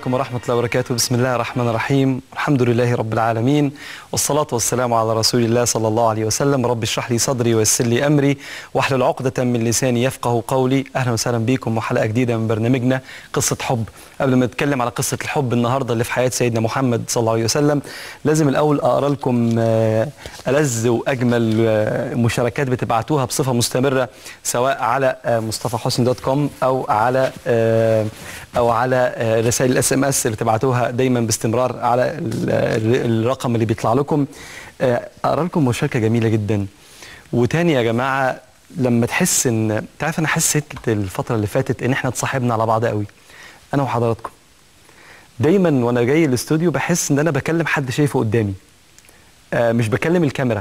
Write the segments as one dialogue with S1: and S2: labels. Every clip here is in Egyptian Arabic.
S1: عليكم ورحمة الله وبركاته بسم الله الرحمن الرحيم الحمد لله رب العالمين والصلاة والسلام على رسول الله صلى الله عليه وسلم رب اشرح لي صدري ويسر لي أمري واحلل عقدة من لساني يفقه قولي أهلا وسهلا بكم وحلقة جديدة من برنامجنا قصة حب قبل ما نتكلم على قصة الحب النهاردة اللي في حياة سيدنا محمد صلى الله عليه وسلم لازم الأول أقرأ لكم آه، ألذ وأجمل آه، مشاركات بتبعتوها بصفة مستمرة سواء على آه، مصطفى حسني دوت كوم أو على آه، أو على آه، رسائل الاس ام اس اللي تبعتوها دايما باستمرار على ال- ال- الرقم اللي بيطلع لكم آه، أقرأ لكم مشاركة جميلة جدا وتاني يا جماعة لما تحس ان تعرف انا حسيت الفترة اللي فاتت ان احنا اتصاحبنا على بعض قوي انا وحضراتكم دايما وانا جاي الاستوديو بحس ان انا بكلم حد شايفه قدامي آه مش بكلم الكاميرا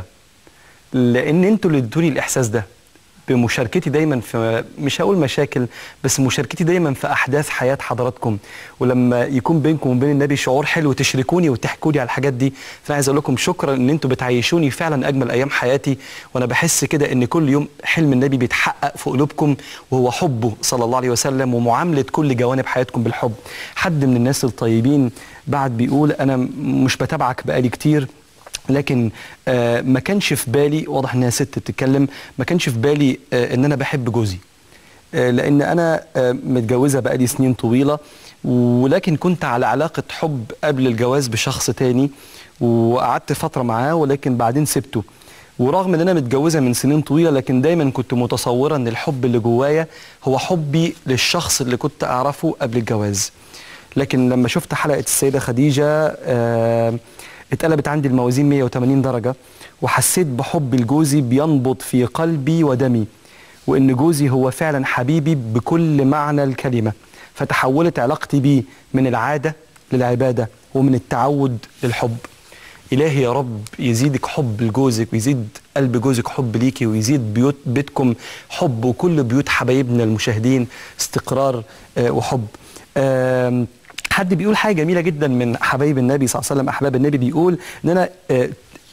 S1: لان انتوا اللي ادوني الاحساس ده بمشاركتي دايما في مش هقول مشاكل بس مشاركتي دايما في احداث حياه حضراتكم ولما يكون بينكم وبين النبي شعور حلو تشركوني وتحكوا لي على الحاجات دي فانا عايز اقول لكم شكرا ان انتوا بتعيشوني فعلا اجمل ايام حياتي وانا بحس كده ان كل يوم حلم النبي بيتحقق في قلوبكم وهو حبه صلى الله عليه وسلم ومعامله كل جوانب حياتكم بالحب حد من الناس الطيبين بعد بيقول انا مش بتابعك بقالي كتير لكن آه ما كانش في بالي واضح انها ست بتتكلم ما كانش في بالي آه ان انا بحب جوزي آه لان انا آه متجوزه بقالي سنين طويله ولكن كنت على علاقه حب قبل الجواز بشخص تاني وقعدت فتره معاه ولكن بعدين سبته ورغم ان انا متجوزه من سنين طويله لكن دايما كنت متصوره ان الحب اللي جوايا هو حبي للشخص اللي كنت اعرفه قبل الجواز لكن لما شفت حلقه السيده خديجه آه اتقلبت عندي الموازين 180 درجة وحسيت بحب لجوزي بينبض في قلبي ودمي وإن جوزي هو فعلا حبيبي بكل معنى الكلمة فتحولت علاقتي بيه من العادة للعبادة ومن التعود للحب إلهي يا رب يزيدك حب لجوزك ويزيد قلب جوزك حب ليكي ويزيد بيوت بيتكم حب وكل بيوت حبايبنا المشاهدين استقرار آه، وحب آم، حد بيقول حاجه جميله جدا من حبايب النبي صلى الله عليه وسلم احباب النبي بيقول ان انا آه،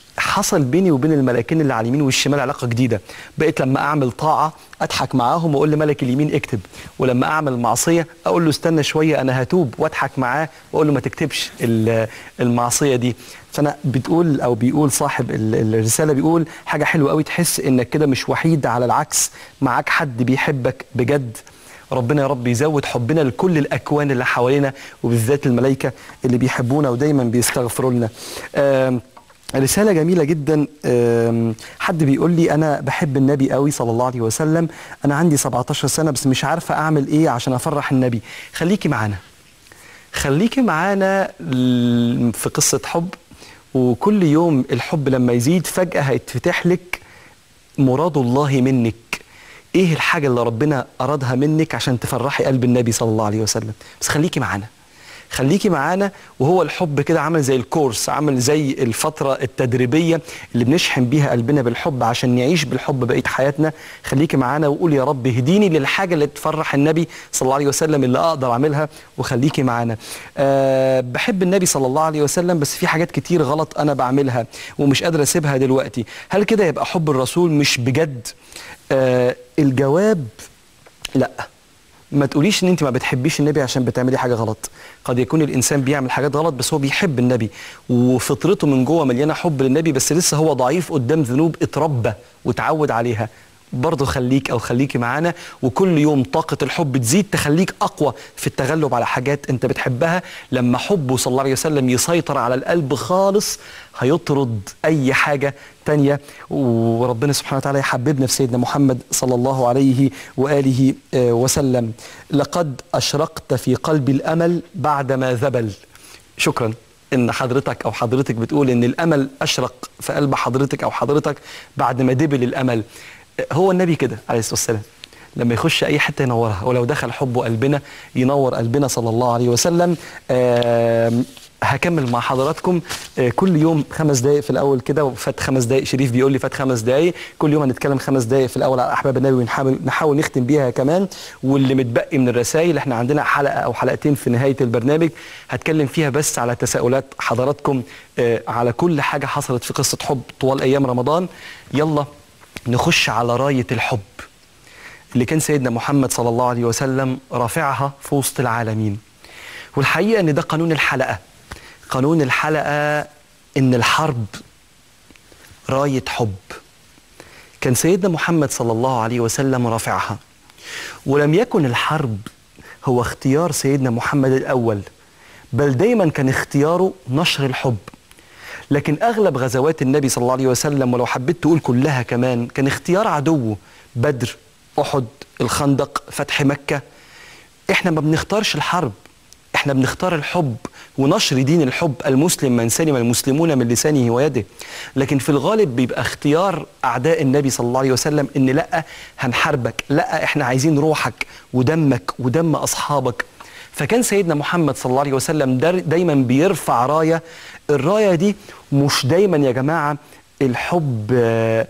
S1: حصل بيني وبين الملكين اللي على اليمين والشمال علاقه جديده بقيت لما اعمل طاعه اضحك معاهم واقول لملك اليمين اكتب ولما اعمل معصيه اقول له استنى شويه انا هتوب واضحك معاه واقول له ما تكتبش ال- المعصيه دي فانا بتقول او بيقول صاحب ال- الرساله بيقول حاجه حلوه قوي تحس انك كده مش وحيد على العكس معاك حد بيحبك بجد ربنا يا رب يزود حبنا لكل الاكوان اللي حوالينا وبالذات الملائكه اللي بيحبونا ودايما بيستغفروا لنا. آم، رسالة جميلة جدا آم، حد بيقول لي أنا بحب النبي قوي صلى الله عليه وسلم أنا عندي 17 سنة بس مش عارفة أعمل إيه عشان أفرح النبي خليكي معانا خليكي معانا ل- في قصة حب وكل يوم الحب لما يزيد فجأة هيتفتح لك مراد الله منك ايه الحاجة اللي ربنا أرادها منك عشان تفرحي قلب النبي صلى الله عليه وسلم بس خليكي معانا خليكي معانا وهو الحب كده عامل زي الكورس عامل زي الفترة التدريبية اللي بنشحن بيها قلبنا بالحب عشان نعيش بالحب بقية حياتنا خليكي معانا وقول يا رب اهديني للحاجة اللي تفرح النبي صلى الله عليه وسلم اللي أقدر أعملها وخليكي معانا أه بحب النبي صلى الله عليه وسلم بس في حاجات كتير غلط أنا بعملها ومش قادر أسيبها دلوقتي هل كده يبقى حب الرسول مش بجد أه الجواب لا ما تقوليش ان انت ما بتحبيش النبي عشان بتعملي حاجه غلط قد يكون الانسان بيعمل حاجات غلط بس هو بيحب النبي وفطرته من جوه مليانه حب للنبي بس لسه هو ضعيف قدام ذنوب اتربى وتعود عليها برضه خليك او خليكي معانا وكل يوم طاقه الحب تزيد تخليك اقوى في التغلب على حاجات انت بتحبها لما حبه صلى الله عليه وسلم يسيطر على القلب خالص هيطرد اي حاجه تانية وربنا سبحانه وتعالى يحببنا في سيدنا محمد صلى الله عليه واله آه، وسلم لقد اشرقت في قلبي الامل بعدما ذبل شكرا ان حضرتك او حضرتك بتقول ان الامل اشرق في قلب حضرتك او حضرتك بعد ما دبل الامل هو النبي كده عليه الصلاه والسلام لما يخش اي حته ينورها ولو دخل حبه قلبنا ينور قلبنا صلى الله عليه وسلم آم، هكمل مع حضراتكم آه، كل يوم خمس دقائق في الاول كده وفات خمس دقائق شريف بيقول لي فات خمس دقائق كل يوم هنتكلم خمس دقائق في الاول على احباب النبي ونحاول نحاول نختم بيها كمان واللي متبقي من الرسائل احنا عندنا حلقه او حلقتين في نهايه البرنامج هتكلم فيها بس على تساؤلات حضراتكم آه، على كل حاجه حصلت في قصه حب طوال ايام رمضان يلا نخش على رايه الحب اللي كان سيدنا محمد صلى الله عليه وسلم رافعها في وسط العالمين والحقيقة ان ده قانون الحلقة قانون الحلقة ان الحرب راية حب كان سيدنا محمد صلى الله عليه وسلم رافعها ولم يكن الحرب هو اختيار سيدنا محمد الأول بل دايما كان اختياره نشر الحب لكن أغلب غزوات النبي صلى الله عليه وسلم ولو حبيت تقول كلها كمان كان اختيار عدوه بدر أحد الخندق فتح مكة احنا ما بنختارش الحرب احنا بنختار الحب ونشر دين الحب المسلم من سلم المسلمون من لسانه ويده لكن في الغالب بيبقى اختيار اعداء النبي صلى الله عليه وسلم ان لا هنحاربك لا احنا عايزين روحك ودمك ودم اصحابك فكان سيدنا محمد صلى الله عليه وسلم در- دايما بيرفع رايه الرايه دي مش دايما يا جماعه الحب آه،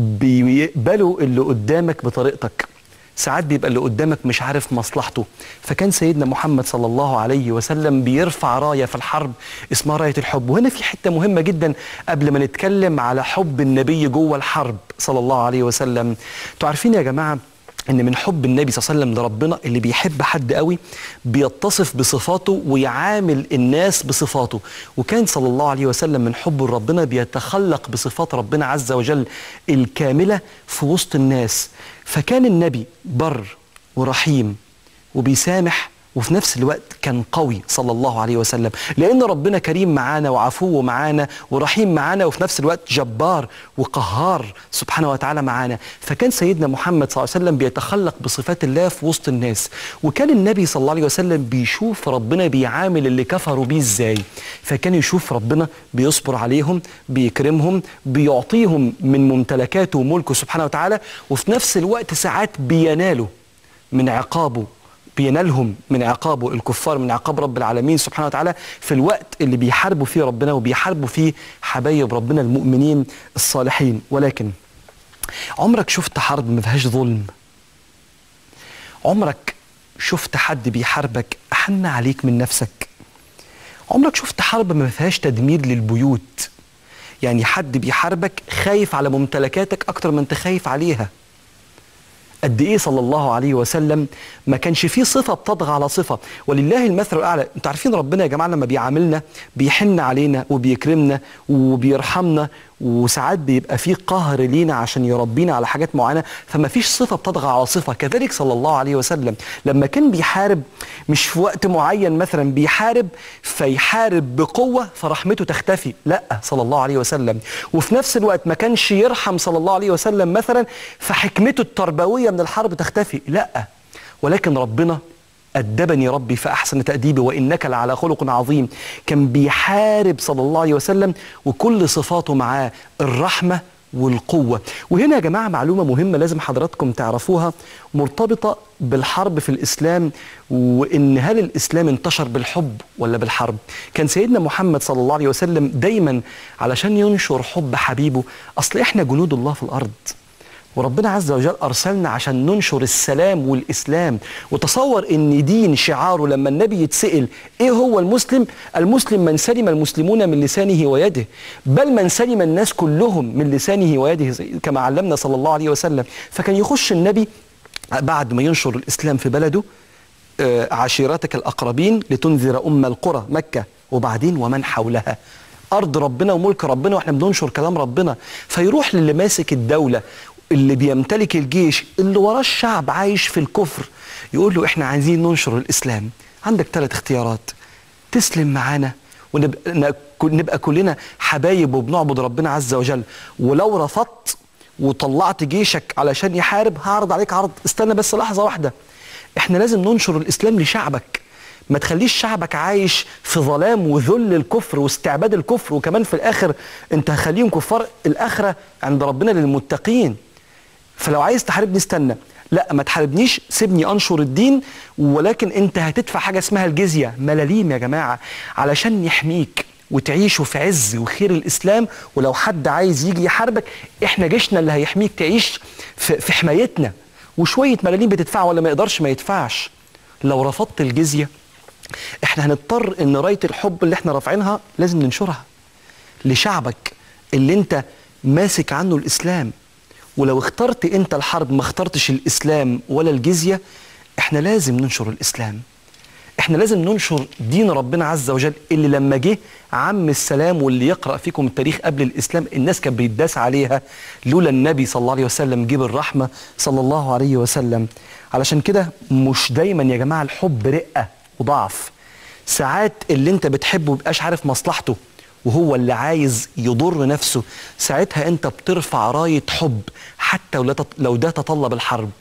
S1: بيقبلوا اللي قدامك بطريقتك ساعات بيبقى اللي قدامك مش عارف مصلحته فكان سيدنا محمد صلى الله عليه وسلم بيرفع رايه في الحرب اسمها رايه الحب وهنا في حته مهمه جدا قبل ما نتكلم على حب النبي جوه الحرب صلى الله عليه وسلم انتوا عارفين يا جماعه ان من حب النبي صلى الله عليه وسلم لربنا اللي بيحب حد قوي بيتصف بصفاته ويعامل الناس بصفاته وكان صلى الله عليه وسلم من حبه لربنا بيتخلق بصفات ربنا عز وجل الكامله في وسط الناس فكان النبي بر ورحيم وبيسامح وفي نفس الوقت كان قوي صلى الله عليه وسلم لأن ربنا كريم معانا وعفو معانا ورحيم معانا وفي نفس الوقت جبار وقهار سبحانه وتعالى معانا فكان سيدنا محمد صلى الله عليه وسلم بيتخلق بصفات الله في وسط الناس وكان النبي صلى الله عليه وسلم بيشوف ربنا بيعامل اللي كفروا بيه ازاي فكان يشوف ربنا بيصبر عليهم بيكرمهم بيعطيهم من ممتلكاته وملكه سبحانه وتعالى وفي نفس الوقت ساعات بينالوا من عقابه بينالهم من عقابه الكفار من عقاب رب العالمين سبحانه وتعالى في الوقت اللي بيحاربوا فيه ربنا وبيحاربوا فيه حبايب ربنا المؤمنين الصالحين ولكن عمرك شفت حرب ما فيهاش ظلم عمرك شفت حد بيحاربك أحن عليك من نفسك عمرك شفت حرب ما فيهاش تدمير للبيوت يعني حد بيحاربك خايف على ممتلكاتك أكتر ما أنت خايف عليها قد ايه صلى الله عليه وسلم ما كانش فيه صفه بتطغى على صفه ولله المثل الاعلى انتوا عارفين ربنا يا جماعه لما بيعاملنا بيحن علينا وبيكرمنا وبيرحمنا وساعات بيبقى فيه قهر لينا عشان يربينا على حاجات معينه فما فيش صفه بتطغى على صفه كذلك صلى الله عليه وسلم لما كان بيحارب مش في وقت معين مثلا بيحارب فيحارب بقوه فرحمته تختفي لا صلى الله عليه وسلم وفي نفس الوقت ما كانش يرحم صلى الله عليه وسلم مثلا فحكمته التربويه من الحرب تختفي لا ولكن ربنا أدبني ربي فأحسن تأديبي وإنك لعلى خلق عظيم كان بيحارب صلى الله عليه وسلم وكل صفاته معاه الرحمة والقوة وهنا يا جماعة معلومة مهمة لازم حضراتكم تعرفوها مرتبطة بالحرب في الإسلام وإن هل الإسلام انتشر بالحب ولا بالحرب كان سيدنا محمد صلى الله عليه وسلم دايما علشان ينشر حب حبيبه أصل إحنا جنود الله في الأرض وربنا عز وجل أرسلنا عشان ننشر السلام والإسلام وتصور إن دين شعاره لما النبي يتسأل إيه هو المسلم المسلم من سلم المسلمون من لسانه ويده بل من سلم الناس كلهم من لسانه ويده زي- كما علمنا صلى الله عليه وسلم فكان يخش النبي بعد ما ينشر الإسلام في بلده آه، عشيرتك الأقربين لتنذر أم القرى مكة وبعدين ومن حولها أرض ربنا وملك ربنا وإحنا بننشر كلام ربنا فيروح للي ماسك الدولة اللي بيمتلك الجيش اللي وراه الشعب عايش في الكفر يقول له إحنا عايزين ننشر الإسلام عندك ثلاث اختيارات تسلم معانا ونبقى نك- نبقى كلنا حبايب وبنعبد ربنا عز وجل ولو رفضت وطلعت جيشك علشان يحارب هعرض عليك عرض استنى بس لحظة واحدة احنا لازم ننشر الاسلام لشعبك ما تخليش شعبك عايش في ظلام وذل الكفر واستعباد الكفر وكمان في الاخر انت هخليهم كفار الاخره عند ربنا للمتقين فلو عايز تحاربني استنى لا ما تحاربنيش سيبني انشر الدين ولكن انت هتدفع حاجه اسمها الجزيه ملاليم يا جماعه علشان يحميك وتعيشوا في عز وخير الاسلام ولو حد عايز يجي يحاربك احنا جيشنا اللي هيحميك تعيش في, في حمايتنا وشويه ملاليم بتدفع ولا ما يقدرش ما يدفعش لو رفضت الجزيه احنا هنضطر ان رايه الحب اللي احنا رافعينها لازم ننشرها لشعبك اللي انت ماسك عنه الاسلام ولو اخترت انت الحرب ما اخترتش الاسلام ولا الجزيه احنا لازم ننشر الاسلام احنا لازم ننشر دين ربنا عز وجل اللي لما جه عم السلام واللي يقرأ فيكم التاريخ قبل الإسلام الناس كانت بيتداس عليها لولا النبي صلى الله عليه وسلم جيب الرحمة صلى الله عليه وسلم علشان كده مش دايما يا جماعة الحب رقة وضعف ساعات اللي انت بتحبه مبقاش عارف مصلحته وهو اللي عايز يضر نفسه ساعتها انت بترفع راية حب حتى لو ده- لو ده تطلب الحرب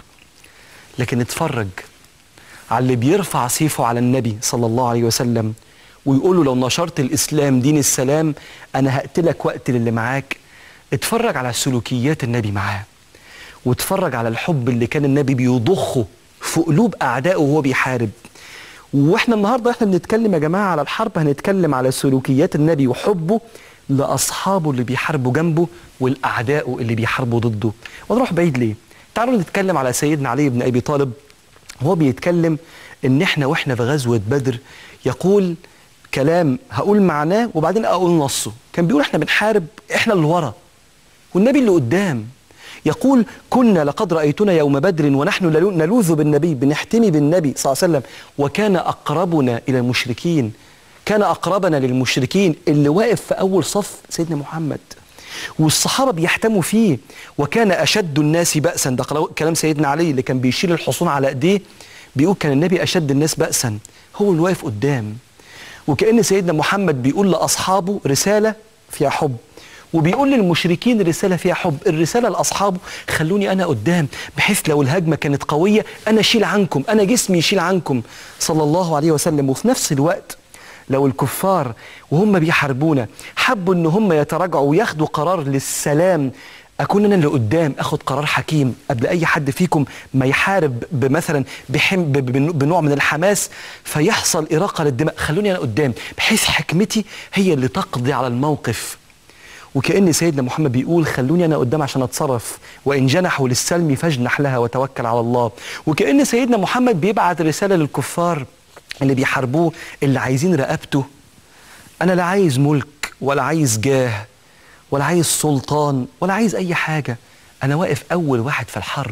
S1: لكن اتفرج على اللي بيرفع سيفه على النبي صلى الله عليه وسلم ويقول له لو نشرت الإسلام دين السلام أنا هقتلك وقتل اللي معاك اتفرج على سلوكيات النبي معاه واتفرج على الحب اللي كان النبي بيضخه في قلوب أعدائه وهو بيحارب واحنا النهارده احنا بنتكلم يا جماعه على الحرب هنتكلم على سلوكيات النبي وحبه لاصحابه اللي بيحاربوا جنبه والاعداء اللي بيحاربوا ضده ونروح بعيد ليه تعالوا نتكلم على سيدنا علي بن ابي طالب هو بيتكلم ان احنا واحنا في غزوه بدر يقول كلام هقول معناه وبعدين اقول نصه كان بيقول احنا بنحارب احنا اللي ورا والنبي اللي قدام يقول كنا لقد رأيتنا يوم بدر ونحن نلو- نلوذ بالنبي بنحتمي بالنبي صلى الله عليه وسلم وكان أقربنا إلى المشركين كان أقربنا للمشركين اللي واقف في أول صف سيدنا محمد والصحابة بيحتموا فيه وكان أشد الناس بأسا ده قلو- كلام سيدنا علي اللي كان بيشيل الحصون على إيديه بيقول كان النبي أشد الناس بأسا هو اللي واقف قدام وكأن سيدنا محمد بيقول لأصحابه رسالة فيها حب وبيقول للمشركين رسالة فيها حب الرسالة لأصحابه خلوني أنا قدام بحيث لو الهجمة كانت قوية أنا أشيل عنكم أنا جسمي يشيل عنكم صلى الله عليه وسلم وفي نفس الوقت لو الكفار وهم بيحاربونا حبوا ان هم يتراجعوا وياخدوا قرار للسلام اكون انا اللي قدام اخد قرار حكيم قبل اي حد فيكم ما يحارب بمثلا بحم ب- ب- بنوع من الحماس فيحصل اراقه للدماء خلوني انا قدام بحيث حكمتي هي اللي تقضي على الموقف وكأن سيدنا محمد بيقول خلوني أنا قدام عشان أتصرف وإن جنحوا للسلم فاجنح لها وتوكل على الله وكأن سيدنا محمد بيبعت رسالة للكفار اللي بيحاربوه اللي عايزين رقبته أنا لا عايز ملك ولا عايز جاه ولا عايز سلطان ولا عايز أي حاجة أنا واقف أول واحد في الحرب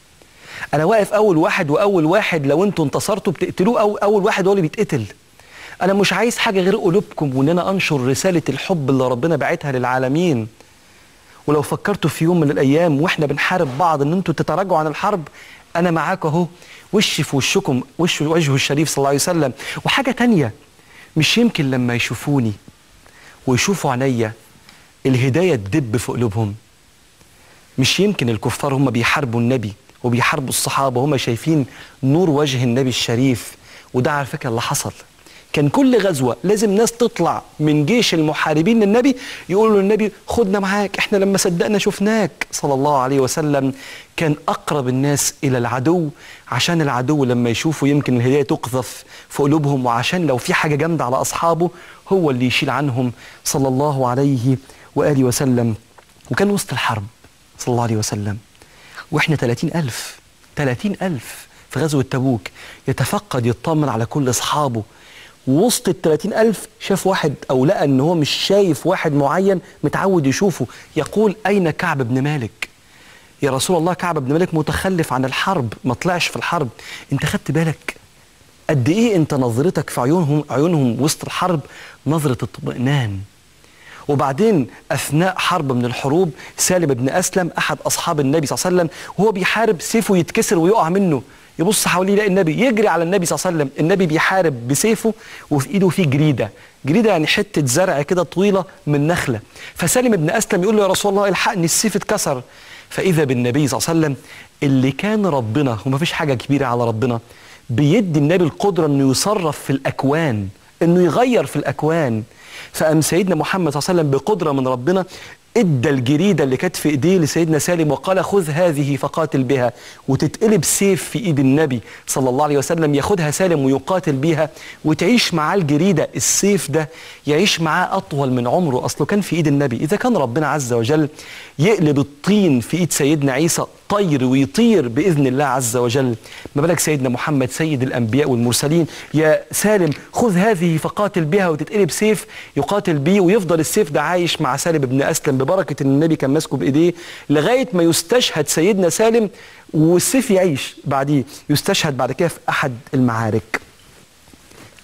S1: أنا واقف أول واحد وأول واحد لو أنتوا انتصرتوا بتقتلوه أو أول واحد هو اللي بيتقتل أنا مش عايز حاجة غير قلوبكم وإن أنا أنشر رسالة الحب اللي ربنا بعتها للعالمين ولو فكرتوا في يوم من الأيام وإحنا بنحارب بعض إن أنتوا تتراجعوا عن الحرب أنا معاك أهو وش في وشكم وش وجهه الشريف صلى الله عليه وسلم وحاجة تانية مش يمكن لما يشوفوني ويشوفوا عينيا الهداية تدب في قلوبهم مش يمكن الكفار هم بيحاربوا النبي وبيحاربوا الصحابة هم شايفين نور وجه النبي الشريف وده على فكرة اللي حصل كان كل غزوة لازم ناس تطلع من جيش المحاربين للنبي يقولوا للنبي خدنا معاك احنا لما صدقنا شفناك صلى الله عليه وسلم كان أقرب الناس إلى العدو عشان العدو لما يشوفوا يمكن الهداية تقذف في قلوبهم وعشان لو في حاجة جامدة على أصحابه هو اللي يشيل عنهم صلى الله عليه وآله وسلم وكان وسط الحرب صلى الله عليه وسلم واحنا 30 ألف 30 ألف في غزوة تبوك يتفقد يطمن على كل أصحابه وسط ال 30 ألف شاف واحد أو لقى إن هو مش شايف واحد معين متعود يشوفه يقول أين كعب بن مالك يا رسول الله كعب بن مالك متخلف عن الحرب ما طلعش في الحرب انت خدت بالك قد ايه انت نظرتك في عيونهم عيونهم وسط الحرب نظرة اطمئنان وبعدين اثناء حرب من الحروب سالم بن اسلم احد اصحاب النبي صلى الله عليه وسلم وهو بيحارب سيفه يتكسر ويقع منه يبص حواليه يلاقي النبي يجري على النبي صلى الله عليه وسلم النبي بيحارب بسيفه وفي ايده فيه جريده جريده يعني حته زرع كده طويله من نخله فسالم بن اسلم يقول له يا رسول الله الحقني السيف اتكسر فاذا بالنبي صلى الله عليه وسلم اللي كان ربنا وما فيش حاجه كبيره على ربنا بيدي النبي القدره انه يصرف في الاكوان انه يغير في الاكوان فقام سيدنا محمد صلى الله عليه وسلم بقدره من ربنا ادى الجريده اللي كانت في ايديه لسيدنا سالم وقال خذ هذه فقاتل بها وتتقلب سيف في ايد النبي صلى الله عليه وسلم ياخدها سالم ويقاتل بيها وتعيش معاه الجريده السيف ده يعيش معاه اطول من عمره اصله كان في ايد النبي اذا كان ربنا عز وجل يقلب الطين في ايد سيدنا عيسى طير ويطير باذن الله عز وجل ما بالك سيدنا محمد سيد الانبياء والمرسلين يا سالم خذ هذه فقاتل بها وتتقلب سيف يقاتل بيه ويفضل السيف ده عايش مع سالم بن اسلم ببركه ان النبي كان ماسكه بايديه لغايه ما يستشهد سيدنا سالم والسيف يعيش بعديه يستشهد بعد كده في احد المعارك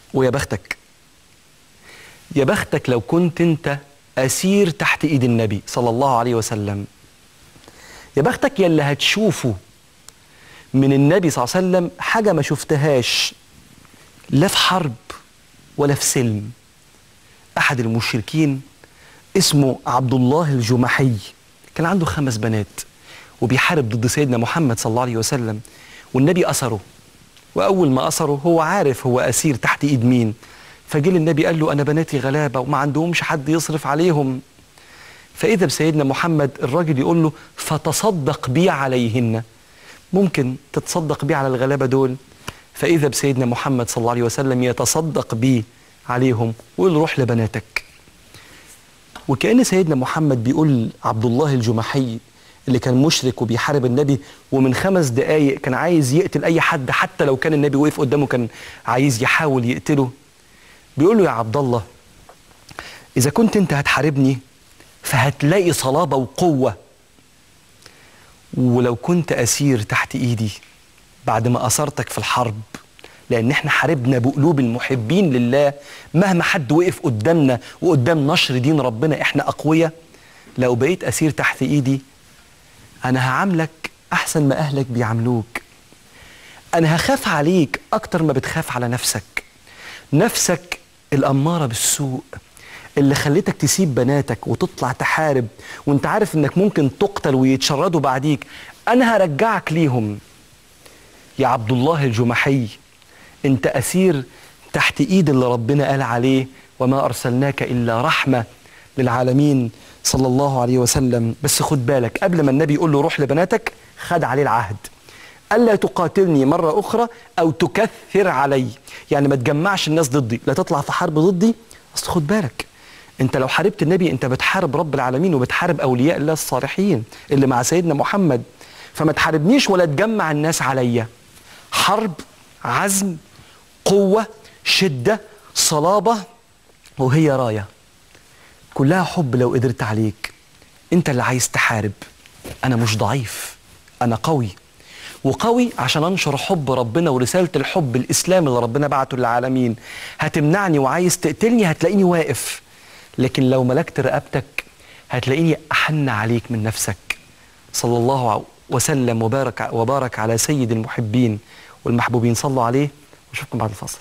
S1: ويا بختك يا بختك لو كنت انت اسير تحت ايد النبي صلى الله عليه وسلم يا بختك يا اللي هتشوفه من النبي صلى الله عليه وسلم حاجه ما شفتهاش لا في حرب ولا في سلم احد المشركين اسمه عبد الله الجمحي كان عنده خمس بنات وبيحارب ضد سيدنا محمد صلى الله عليه وسلم والنبي أسره وأول ما أسره هو عارف هو أسير تحت إيد مين فجه النبي قال له أنا بناتي غلابة وما عندهمش حد يصرف عليهم فإذا بسيدنا محمد الراجل يقول له فتصدق بي عليهن ممكن تتصدق بي على الغلابة دول فإذا بسيدنا محمد صلى الله عليه وسلم يتصدق بي عليهم ويقول له روح لبناتك وكأن سيدنا محمد بيقول عبد الله الجمحي اللي كان مشرك وبيحارب النبي ومن خمس دقايق كان عايز يقتل أي حد حتى لو كان النبي وقف قدامه كان عايز يحاول يقتله بيقول له يا عبد الله إذا كنت أنت هتحاربني فهتلاقي صلابة وقوة ولو كنت أسير تحت إيدي بعد ما أسرتك في الحرب لأن احنا حاربنا بقلوب المحبين لله مهما حد وقف قدامنا وقدام نشر دين ربنا احنا أقوياء لو بقيت أسير تحت إيدي أنا هعاملك أحسن ما أهلك بيعاملوك أنا هخاف عليك أكتر ما بتخاف على نفسك نفسك الأمارة بالسوء اللي خليتك تسيب بناتك وتطلع تحارب وانت عارف انك ممكن تقتل ويتشردوا بعديك انا هرجعك ليهم يا عبد الله الجمحي انت اسير تحت ايد اللي ربنا قال عليه وما ارسلناك الا رحمه للعالمين صلى الله عليه وسلم بس خد بالك قبل ما النبي يقول له روح لبناتك خد عليه العهد الا تقاتلني مره اخرى او تكثر علي يعني ما تجمعش الناس ضدي لا تطلع في حرب ضدي اصل خد بالك انت لو حاربت النبي انت بتحارب رب العالمين وبتحارب اولياء الله الصالحين اللي مع سيدنا محمد فما تحاربنيش ولا تجمع الناس عليا حرب عزم قوه شده صلابه وهي رايه كلها حب لو قدرت عليك انت اللي عايز تحارب انا مش ضعيف انا قوي وقوي عشان انشر حب ربنا ورساله الحب الاسلام اللي ربنا بعته للعالمين هتمنعني وعايز تقتلني هتلاقيني واقف لكن لو ملكت رقبتك هتلاقيني احن عليك من نفسك صلى الله وسلم وبارك وبارك على سيد المحبين والمحبوبين صلوا عليه واشوفكم بعد الفاصل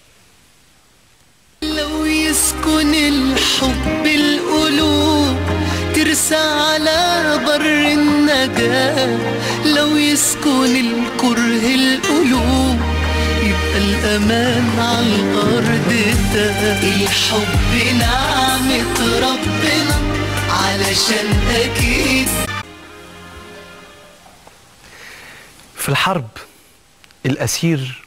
S2: لو يسكن الحب القلوب ترسى على بر النجاة لو يسكن الكره القلوب يبقى الأمان على الأرض ده الحب نعمة ربنا علشان أكيد
S1: في الحرب الأسير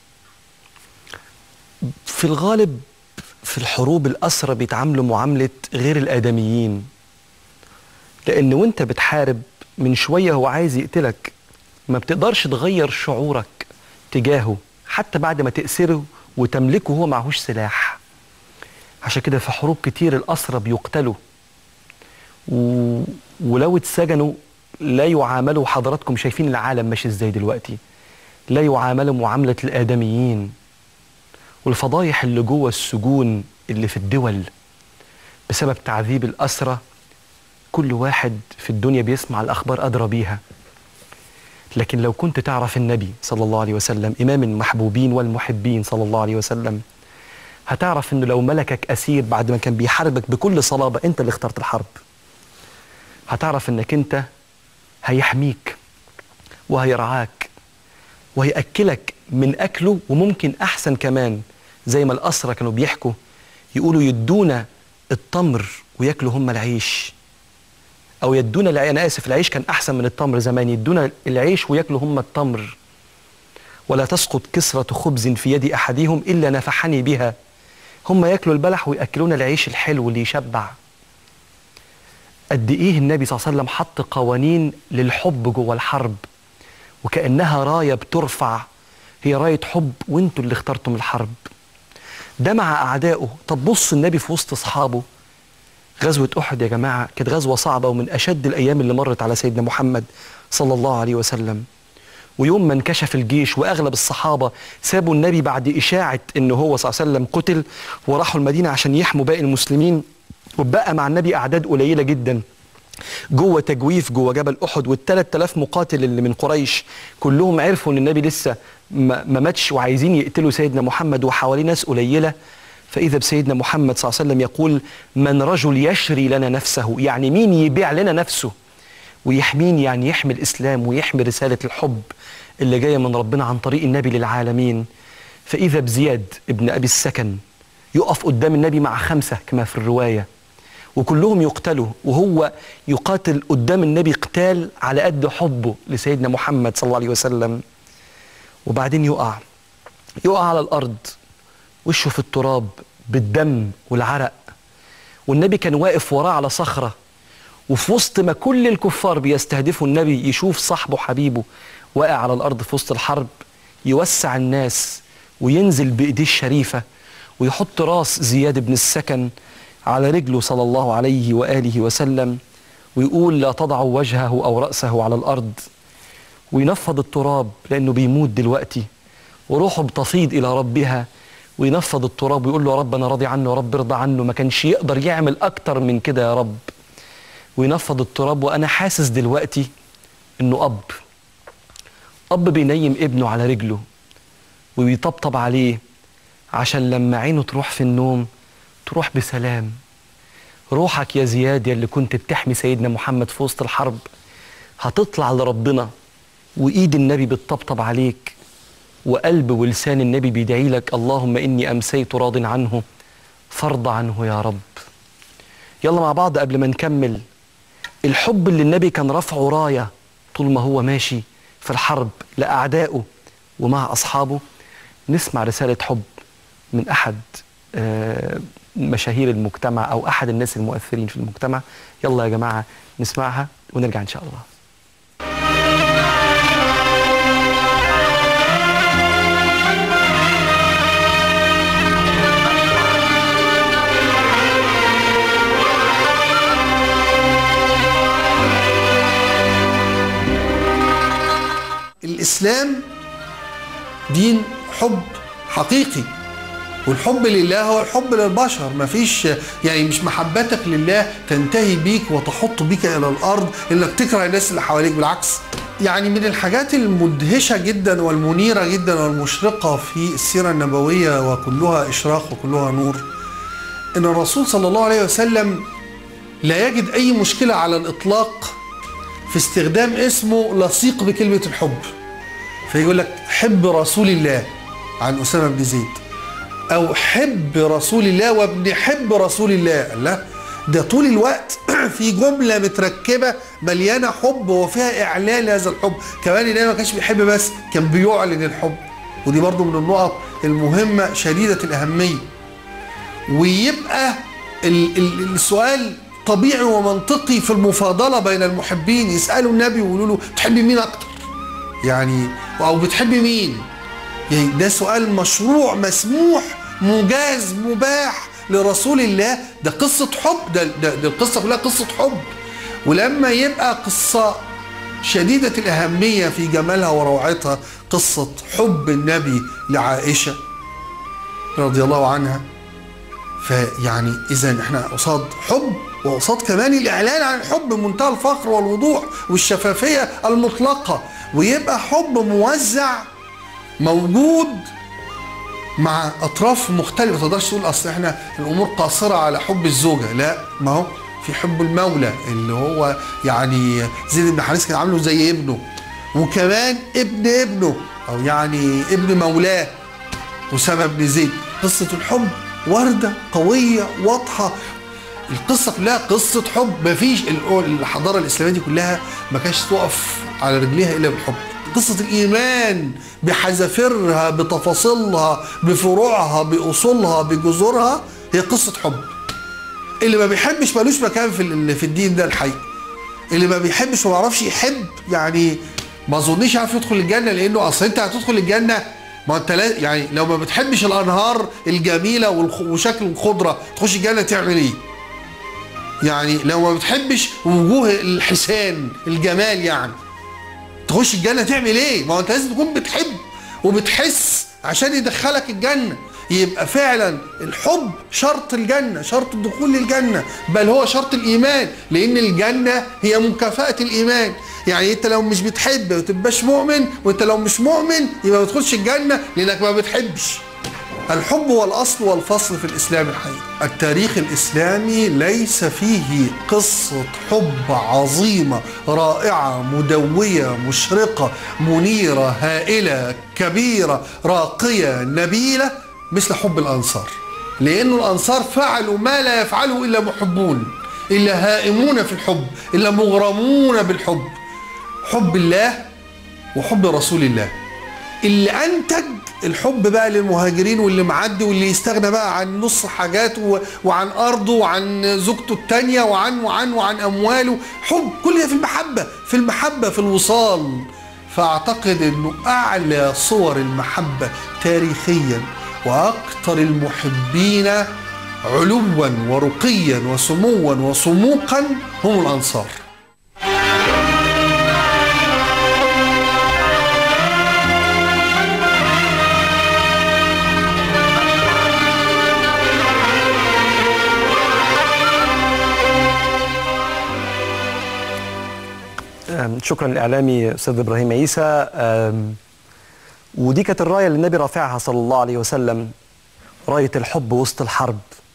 S1: في الغالب في الحروب الأسرى بيتعاملوا معاملة غير الآدميين لأن وانت بتحارب من شوية هو عايز يقتلك ما بتقدرش تغير شعورك تجاهه حتى بعد ما تأسره وتملكه هو معهوش سلاح عشان كده في حروب كتير الأسرى بيقتلوا و... ولو اتسجنوا لا يعاملوا حضراتكم شايفين العالم ماشي ازاي دلوقتي لا يعاملوا معاملة الآدميين والفضايح اللي جوه السجون اللي في الدول بسبب تعذيب الأسرى كل واحد في الدنيا بيسمع الأخبار أدرى بيها لكن لو كنت تعرف النبي صلى الله عليه وسلم إمام المحبوبين والمحبين صلى الله عليه وسلم هتعرف إنه لو ملكك أسير بعد ما كان بيحاربك بكل صلابة أنت اللي اخترت الحرب هتعرف إنك أنت هيحميك وهيرعاك وهيأكلك من أكله وممكن أحسن كمان زي ما الأسرى كانوا بيحكوا يقولوا يدونا التمر وياكلوا هم العيش أو يدونا العيش أنا آسف العيش كان أحسن من التمر زمان يدونا العيش وياكلوا هم التمر ولا تسقط كسرة خبز في يد أحدهم إلا نفحني بها هم ياكلوا البلح ويأكلونا العيش الحلو اللي يشبع قد إيه النبي صلى الله عليه وسلم حط قوانين للحب جوه الحرب وكأنها راية بترفع هي راية حب وانتوا اللي اخترتم الحرب ده مع أعدائه طب بص النبي في وسط أصحابه غزوة أحد يا جماعة كانت غزوة صعبة ومن أشد الأيام اللي مرت على سيدنا محمد صلى الله عليه وسلم ويوم ما انكشف الجيش واغلب الصحابه سابوا النبي بعد اشاعه ان هو صلى الله عليه وسلم قتل وراحوا المدينه عشان يحموا باقي المسلمين وبقى مع النبي اعداد قليله جدا جوه تجويف جوه جبل احد والثلاث آلاف مقاتل اللي من قريش كلهم عرفوا ان النبي لسه ما ما ماتش وعايزين يقتلوا سيدنا محمد وحواليه ناس قليله فاذا بسيدنا محمد صلى الله عليه وسلم يقول من رجل يشري لنا نفسه يعني مين يبيع لنا نفسه ويحميني يعني يحمي الاسلام ويحمي رساله الحب اللي جايه من ربنا عن طريق النبي للعالمين فاذا بزياد ابن ابي السكن يقف قدام النبي مع خمسه كما في الروايه وكلهم يقتلوا وهو يقاتل قدام النبي قتال على قد حبه لسيدنا محمد صلى الله عليه وسلم وبعدين يقع يقع على الارض وشه في التراب بالدم والعرق والنبي كان واقف وراه على صخره وفي وسط ما كل الكفار بيستهدفوا النبي يشوف صاحبه حبيبه واقع على الارض في وسط الحرب يوسع الناس وينزل بايديه الشريفه ويحط راس زياد بن السكن على رجله صلى الله عليه واله وسلم ويقول لا تضعوا وجهه او راسه على الارض وينفض التراب لانه بيموت دلوقتي وروحه بتفيض الى ربها وينفض التراب ويقول له يا رب انا راضي عنه يا رب ارضى عنه ما كانش يقدر يعمل اكتر من كده يا رب وينفض التراب وانا حاسس دلوقتي انه اب اب بينيم ابنه على رجله ويطبطب عليه عشان لما عينه تروح في النوم تروح بسلام روحك يا زياد يا اللي كنت بتحمي سيدنا محمد في وسط الحرب هتطلع لربنا وايد النبي بتطبطب عليك وقلب ولسان النبي بيدعي لك اللهم اني امسيت راض عنه فارض عنه يا رب يلا مع بعض قبل ما نكمل الحب اللي النبي كان رافعه رايه طول ما هو ماشي في الحرب لاعدائه ومع اصحابه نسمع رساله حب من احد آه، مشاهير المجتمع او احد الناس المؤثرين في المجتمع يلا يا جماعه نسمعها ونرجع ان شاء الله
S3: الإسلام دين حب حقيقي والحب لله هو الحب للبشر مفيش يعني مش محبتك لله تنتهي بيك وتحط بك الى الارض انك تكره الناس اللي حواليك بالعكس يعني من الحاجات المدهشه جدا والمنيره جدا والمشرقه في السيره النبويه وكلها اشراق وكلها نور ان الرسول صلى الله عليه وسلم لا يجد اي مشكله على الاطلاق في استخدام اسمه لصيق بكلمه الحب فيقول لك حب رسول الله عن اسامه بن زيد او حب رسول الله وابن حب رسول الله لا ده طول الوقت في جمله متركبه مليانه حب وفيها اعلان لهذا الحب كمان النبي ما كانش بيحب بس كان بيعلن الحب ودي برضو من النقط المهمه شديده الاهميه ويبقى ال- ال- السؤال طبيعي ومنطقي في المفاضله بين المحبين يسالوا النبي ويقولوا له تحبي مين اكتر يعني او بتحبي مين يعني ده سؤال مشروع مسموح مجاز مباح لرسول الله ده قصة حب ده, ده, ده القصة كلها قصة حب ولما يبقى قصة شديدة الأهمية في جمالها وروعتها قصة حب النبي لعائشة رضي الله عنها فيعني إذا احنا قصاد حب وقصاد كمان الإعلان عن الحب بمنتهى الفخر والوضوح والشفافية المطلقة ويبقى حب موزع موجود مع اطراف مختلفه ما تقدرش تقول اصل احنا الامور قاصره على حب الزوجه لا ما هو في حب المولى اللي هو يعني زيد بن حارث كان عامله زي ابنه وكمان ابن ابنه او يعني ابن مولاه اسامه بن زيد قصه الحب ورده قويه واضحه القصه كلها قصه حب مفيش الحضاره الاسلاميه دي كلها ما كانتش تقف على رجليها الا بالحب قصة الإيمان بحذافيرها بتفاصيلها بفروعها بأصولها بجذورها هي قصة حب اللي ما بيحبش ملوش مكان في ال- في الدين ده الحقيقة اللي ما بيحبش وما يعرفش يحب يعني ما اظنش يعرف يدخل الجنة لأنه أصل أنت هتدخل الجنة ما انت لا يعني لو ما بتحبش الأنهار الجميلة والخ- وشكل الخضرة تخش الجنة تعمل إيه؟ يعني لو ما بتحبش وجوه الحسان الجمال يعني تخش الجنه تعمل ايه ما هو انت لازم تكون بتحب وبتحس عشان يدخلك الجنه يبقى فعلا الحب شرط الجنة شرط الدخول للجنة بل هو شرط الإيمان لأن الجنة هي مكافأة الإيمان يعني أنت لو مش بتحب ما تبقاش مؤمن وأنت لو مش مؤمن يبقى ما تدخلش الجنة لأنك ما بتحبش الحب هو الأصل والفصل في الإسلام الحقيقي التاريخ الإسلامي ليس فيه قصة حب عظيمة رائعة مدوية مشرقة منيرة هائلة كبيرة راقية نبيلة مثل حب الأنصار لأن الأنصار فعلوا ما لا يفعله إلا محبون إلا هائمون في الحب إلا مغرمون بالحب حب الله وحب رسول الله اللي انتج الحب بقى للمهاجرين واللي معدي واللي يستغنى بقى عن نص حاجاته وعن ارضه وعن زوجته التانية وعن وعن وعن امواله حب كل ده في المحبه في المحبه في الوصال فاعتقد انه اعلى صور المحبه تاريخيا واكثر المحبين علوا ورقيا وسموا وصموقا هم الانصار
S1: أم، شكرا للاعلامي استاذ ابراهيم عيسى أم، ودي كانت الرايه اللي النبي رافعها صلى الله عليه وسلم رايه الحب وسط الحرب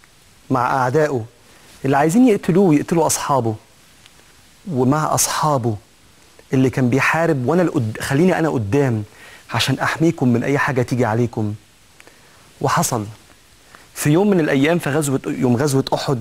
S1: مع اعدائه اللي عايزين يقتلوه ويقتلوا اصحابه ومع اصحابه اللي كان بيحارب وانا القد... خليني انا قدام عشان احميكم من اي حاجه تيجي عليكم وحصل في يوم من الايام في غزوه يوم غزوه احد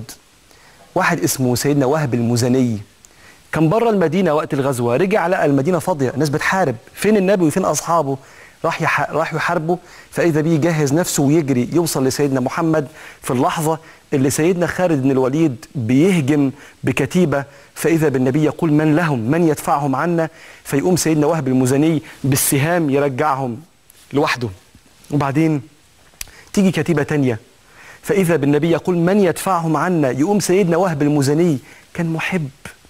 S1: واحد اسمه سيدنا وهب المزني كان بره المدينه وقت الغزوه رجع لقى المدينه فاضيه الناس بتحارب فين النبي وفين اصحابه راح يح... راح يحاربوا فاذا بيه يجهز نفسه ويجري يوصل لسيدنا محمد في اللحظه اللي سيدنا خالد بن الوليد بيهجم بكتيبه فاذا بالنبي يقول من لهم من يدفعهم عنا فيقوم سيدنا وهب المزني بالسهام يرجعهم لوحده وبعدين تيجي كتيبه تانيه فإذا بالنبي يقول من يدفعهم عنا يقوم سيدنا وهب المزني كان محب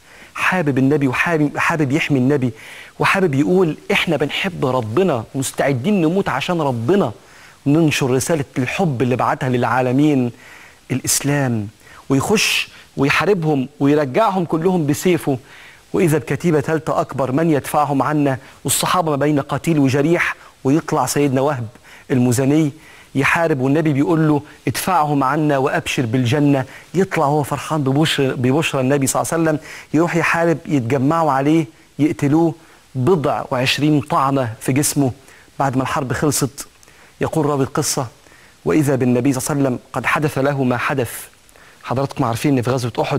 S1: حابب النبي وحابب حابب يحمي النبي وحابب يقول احنا بنحب ربنا مستعدين نموت عشان ربنا ننشر رسالة الحب اللي بعتها للعالمين الإسلام ويخش ويحاربهم ويرجعهم كلهم بسيفه وإذا بكتيبة ثالثة أكبر من يدفعهم عنا والصحابة ما بين قتيل وجريح ويطلع سيدنا وهب المزني يحارب والنبي بيقول له ادفعهم عنا وابشر بالجنه يطلع هو فرحان ببشر ببشرى النبي صلى الله عليه وسلم يروح يحارب يتجمعوا عليه يقتلوه بضع وعشرين طعنه في جسمه بعد ما الحرب خلصت يقول راوي القصه واذا بالنبي صلى الله عليه وسلم قد حدث له ما حدث حضراتكم عارفين ان في غزوه احد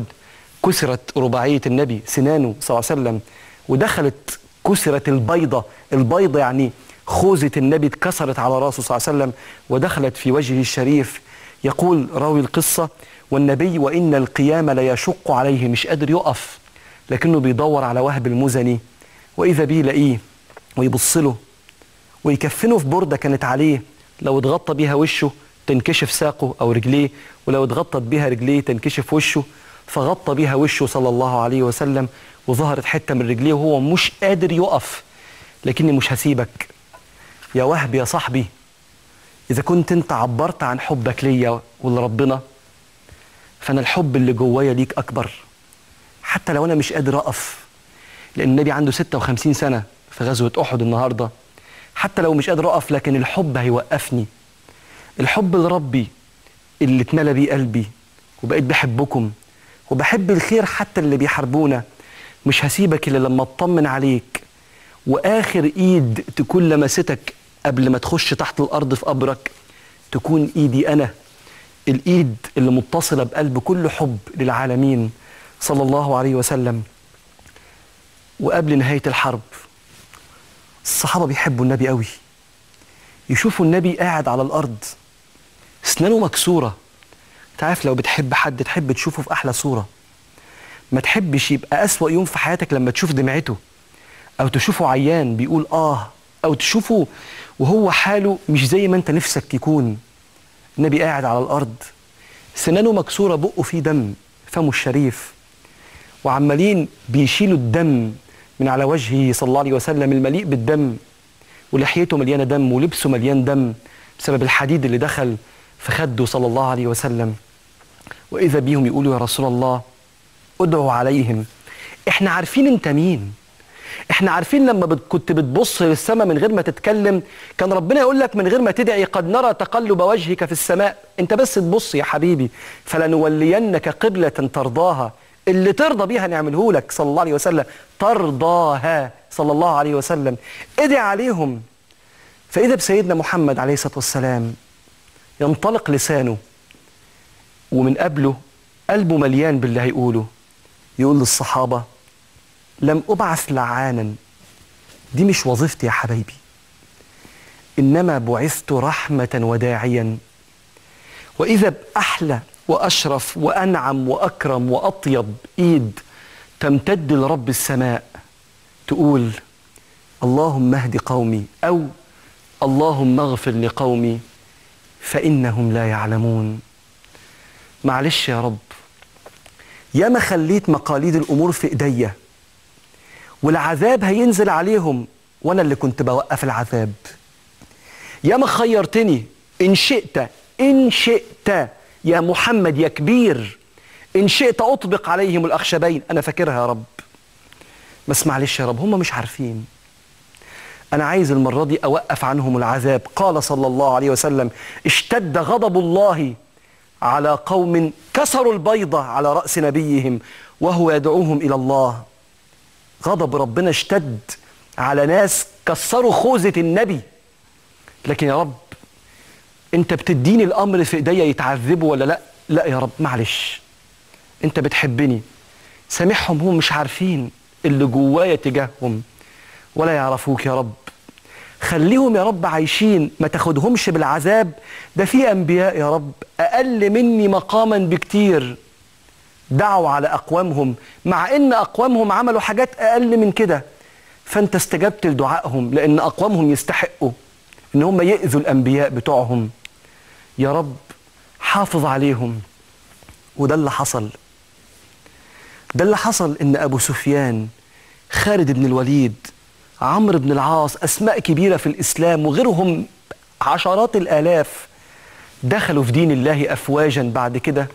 S1: كسرت رباعيه النبي سنانه صلى الله عليه وسلم ودخلت كسرت البيضه البيضه يعني خوذة النبي اتكسرت على راسه صلى الله عليه وسلم ودخلت في وجهه الشريف يقول راوي القصة والنبي وإن القيام لا يشق عليه مش قادر يقف لكنه بيدور على وهب المزني وإذا بيه يلاقيه ويبص له ويكفنه في بردة كانت عليه لو اتغطى بيها وشه تنكشف ساقه أو رجليه ولو اتغطت بيها رجليه تنكشف وشه فغطى بيها وشه صلى الله عليه وسلم وظهرت حتة من رجليه وهو مش قادر يقف لكني مش هسيبك يا وهب يا صاحبي إذا كنت أنت عبرت عن حبك ليا ولربنا فأنا الحب اللي جوايا ليك أكبر حتى لو أنا مش قادر أقف لأن النبي عنده 56 سنة في غزوة أحد النهاردة حتى لو مش قادر أقف لكن الحب هيوقفني الحب لربي اللي اتملى بيه قلبي وبقيت بحبكم وبحب الخير حتى اللي بيحاربونا مش هسيبك إلا لما أطمن عليك واخر ايد تكون لمستك قبل ما تخش تحت الارض في قبرك تكون ايدي انا الايد اللي متصله بقلب كل حب للعالمين صلى الله عليه وسلم وقبل نهايه الحرب الصحابه بيحبوا النبي قوي يشوفوا النبي قاعد على الارض اسنانه مكسوره تعرف لو بتحب حد تحب تشوفه في احلى صوره ما تحبش يبقى اسوا يوم في حياتك لما تشوف دمعته او تشوفه عيان بيقول اه او تشوفه وهو حاله مش زي ما انت نفسك يكون النبي قاعد على الارض سنانه مكسوره بقه فيه دم فمه الشريف وعمالين بيشيلوا الدم من على وجهه صلى الله عليه وسلم المليء بالدم ولحيته مليانة دم ولبسه مليان دم بسبب الحديد اللي دخل في خده صلى الله عليه وسلم وإذا بيهم يقولوا يا رسول الله ادعوا عليهم احنا عارفين انت مين احنا عارفين لما بت- كنت بتبص للسماء من غير ما تتكلم كان ربنا يقول لك من غير ما تدعي قد نرى تقلب وجهك في السماء انت بس تبص يا حبيبي فلنولينك قبلة ترضاها اللي ترضى بيها نعمله لك صلى الله عليه وسلم ترضاها صلى الله عليه وسلم ادعي عليهم فإذا بسيدنا محمد عليه الصلاة والسلام ينطلق لسانه ومن قبله قلبه مليان باللي هيقوله يقول للصحابة لم أبعث لعانا دي مش وظيفتي يا حبايبي إنما بعثت رحمة وداعيا وإذا بأحلى وأشرف وأنعم وأكرم وأطيب إيد تمتد لرب السماء تقول اللهم اهد قومي أو اللهم اغفر لقومي فإنهم لا يعلمون معلش يا رب يا ما خليت مقاليد الأمور في إيديا والعذاب هينزل عليهم وأنا اللي كنت بوقف العذاب يا ما خيرتني إن شئت إن شئت يا محمد يا كبير إن شئت أطبق عليهم الأخشبين أنا فاكرها يا رب بس معلش يا رب هم مش عارفين أنا عايز المرة دي أوقف عنهم العذاب قال صلى الله عليه وسلم اشتد غضب الله على قوم كسروا البيضة على رأس نبيهم وهو يدعوهم إلى الله غضب ربنا اشتد على ناس كسروا خوذة النبي لكن يا رب انت بتديني الامر في ايديا يتعذبوا ولا لا لا يا رب معلش انت بتحبني سامحهم هم مش عارفين اللي جوايا تجاههم ولا يعرفوك يا رب خليهم يا رب عايشين ما تاخدهمش بالعذاب ده في انبياء يا رب اقل مني مقاما بكتير دعوا على اقوامهم مع ان اقوامهم عملوا حاجات اقل من كده فانت استجبت لدعائهم لان اقوامهم يستحقوا ان هم ياذوا الانبياء بتوعهم يا رب حافظ عليهم وده اللي حصل ده اللي حصل ان ابو سفيان خالد بن الوليد عمرو بن العاص اسماء كبيره في الاسلام وغيرهم عشرات الالاف دخلوا في دين الله افواجا بعد كده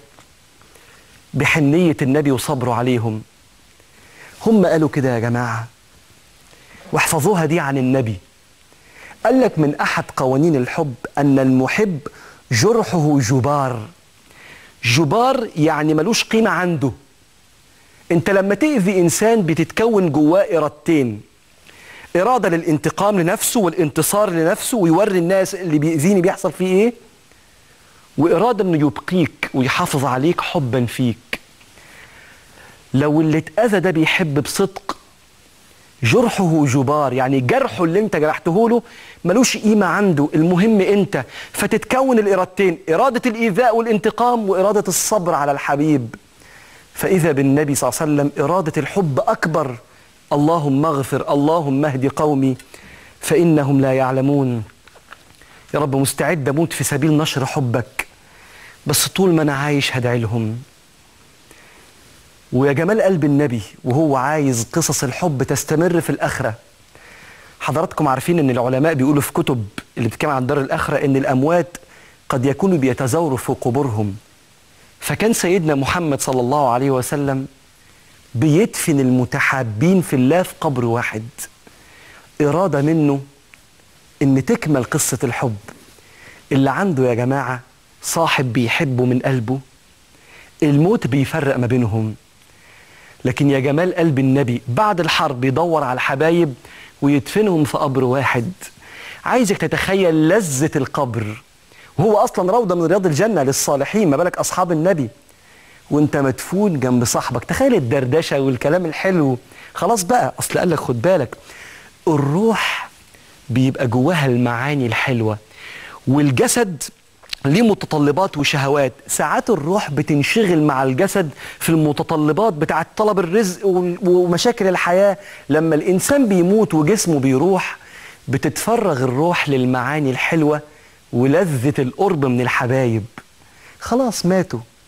S1: بحنيه النبي وصبره عليهم هم قالوا كده يا جماعه واحفظوها دي عن النبي قال لك من احد قوانين الحب ان المحب جرحه جبار جبار يعني ملوش قيمه عنده انت لما تاذي انسان بتتكون جواه ارادتين اراده للانتقام لنفسه والانتصار لنفسه ويوري الناس اللي بيأذيني بيحصل فيه ايه واراده انه يبقيك ويحافظ عليك حبا فيك لو اللي اتاذى ده بيحب بصدق جرحه جبار يعني جرحه اللي انت جرحته له ملوش قيمة عنده المهم انت فتتكون الإرادتين إرادة الإيذاء والانتقام وإرادة الصبر على الحبيب فإذا بالنبي صلى الله عليه وسلم إرادة الحب أكبر اللهم اغفر اللهم اهد قومي فإنهم لا يعلمون يا رب مستعد أموت في سبيل نشر حبك بس طول ما أنا عايش هدعي لهم ويا جمال قلب النبي وهو عايز قصص الحب تستمر في الآخرة حضراتكم عارفين ان العلماء بيقولوا في كتب اللي بتتكلم عن دار الآخرة ان الأموات قد يكونوا بيتزاوروا في قبورهم فكان سيدنا محمد صلى الله عليه وسلم بيدفن المتحابين في الله في قبر واحد إرادة منه إن تكمل قصة الحب اللي عنده يا جماعة صاحب بيحبه من قلبه الموت بيفرق ما بينهم لكن يا جمال قلب النبي بعد الحرب يدور على الحبايب ويدفنهم في قبر واحد عايزك تتخيل لذة القبر وهو أصلا روضة من رياض الجنة للصالحين ما بالك أصحاب النبي وانت مدفون جنب صاحبك تخيل الدردشة والكلام الحلو خلاص بقى أصل قال لك خد بالك الروح بيبقى جواها المعاني الحلوة والجسد ليه متطلبات وشهوات ساعات الروح بتنشغل مع الجسد في المتطلبات بتاعة طلب الرزق وال- ومشاكل الحياة لما الإنسان بيموت وجسمه بيروح بتتفرغ الروح للمعاني الحلوة ولذة القرب من الحبايب خلاص ماتوا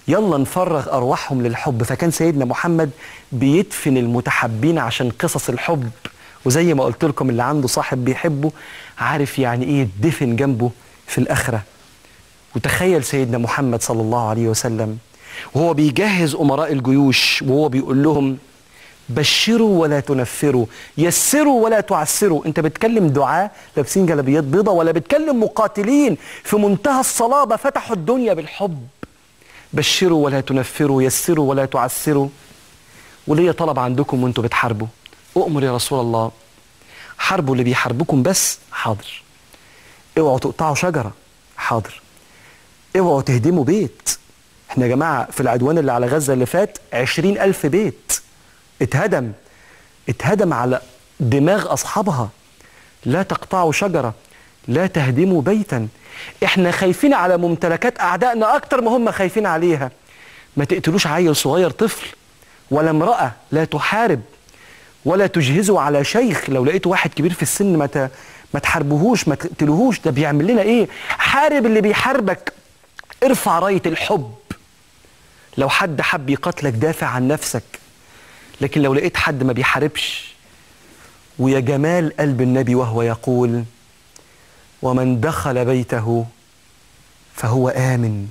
S1: يلا نفرغ أرواحهم للحب فكان سيدنا محمد بيدفن المتحبين عشان قصص الحب وزي ما قلت لكم اللي عنده صاحب بيحبه عارف يعني ايه يدفن جنبه في الآخرة وتخيل سيدنا محمد صلى الله عليه وسلم وهو بيجهز أمراء الجيوش وهو بيقول لهم بشروا ولا تنفروا يسروا ولا تعسروا انت بتكلم دعاة لابسين جلابيات بيضة ولا بتكلم مقاتلين في منتهى الصلابة فتحوا الدنيا بالحب بشروا ولا تنفروا يسروا ولا تعسروا وليا طلب عندكم وانتوا بتحاربوا اؤمر يا رسول الله حاربوا اللي بيحاربكم بس حاضر اوعوا تقطعوا شجرة حاضر اوعوا تهدموا بيت احنا يا جماعة في العدوان اللي على غزة اللي فات عشرين ألف بيت اتهدم اتهدم على دماغ أصحابها لا تقطعوا شجرة لا تهدموا بيتا احنا خايفين على ممتلكات أعدائنا أكتر ما هم خايفين عليها ما تقتلوش عيل صغير طفل ولا امرأة لا تحارب ولا تجهزوا على شيخ لو لقيتوا واحد كبير في السن ما ت... ما تحاربوهوش ما تقتلوهوش ده بيعمل لنا ايه حارب اللي بيحاربك ارفع راية الحب لو حد حب يقتلك دافع عن نفسك لكن لو لقيت حد ما بيحاربش ويا جمال قلب النبي وهو يقول ومن دخل بيته فهو آمن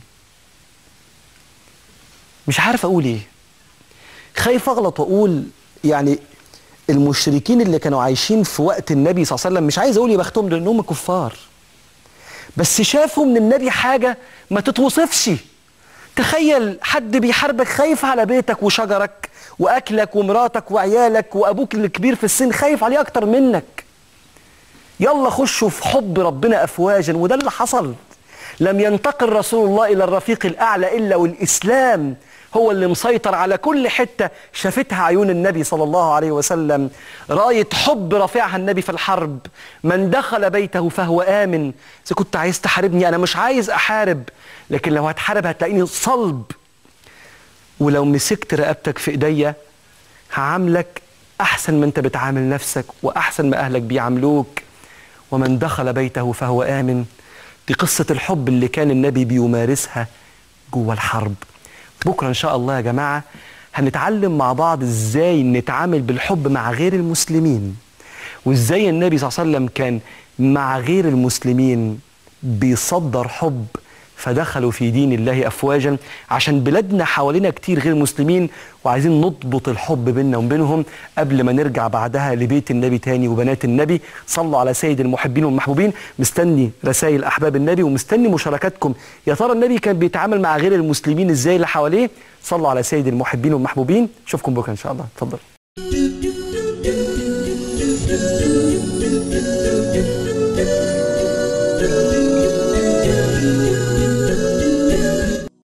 S1: مش عارف أقول إيه خايف أغلط وأقول يعني المشركين اللي كانوا عايشين في وقت النبي صلى الله عليه وسلم مش عايز أقول يا بختهم لأنهم كفار بس شافوا من النبي حاجة ما تتوصفش تخيل حد بيحاربك خايف على بيتك وشجرك واكلك ومراتك وعيالك وابوك الكبير في السن خايف عليه اكتر منك يلا خشوا في حب ربنا افواجا وده اللي حصل لم ينتقل رسول الله الى الرفيق الاعلى الا والاسلام هو اللي مسيطر على كل حته شافتها عيون النبي صلى الله عليه وسلم رايه حب رافعها النبي في الحرب من دخل بيته فهو امن اذا كنت عايز تحاربني انا مش عايز احارب لكن لو هتحارب هتلاقيني صلب ولو مسكت رقبتك في ايديا هعاملك احسن ما انت بتعامل نفسك واحسن ما اهلك بيعاملوك ومن دخل بيته فهو امن دي قصه الحب اللي كان النبي بيمارسها جوه الحرب بكره ان شاء الله يا جماعه هنتعلم مع بعض ازاي نتعامل بالحب مع غير المسلمين وازاي النبي صلى الله عليه وسلم كان مع غير المسلمين بيصدر حب فدخلوا في دين الله افواجا عشان بلادنا حوالينا كتير غير مسلمين وعايزين نضبط الحب بيننا وبينهم قبل ما نرجع بعدها لبيت النبي تاني وبنات النبي صلوا على سيد المحبين والمحبوبين مستني رسائل احباب النبي ومستني مشاركاتكم يا ترى النبي كان بيتعامل مع غير المسلمين ازاي اللي حواليه صلوا على سيد المحبين والمحبوبين اشوفكم بكره ان شاء الله اتفضل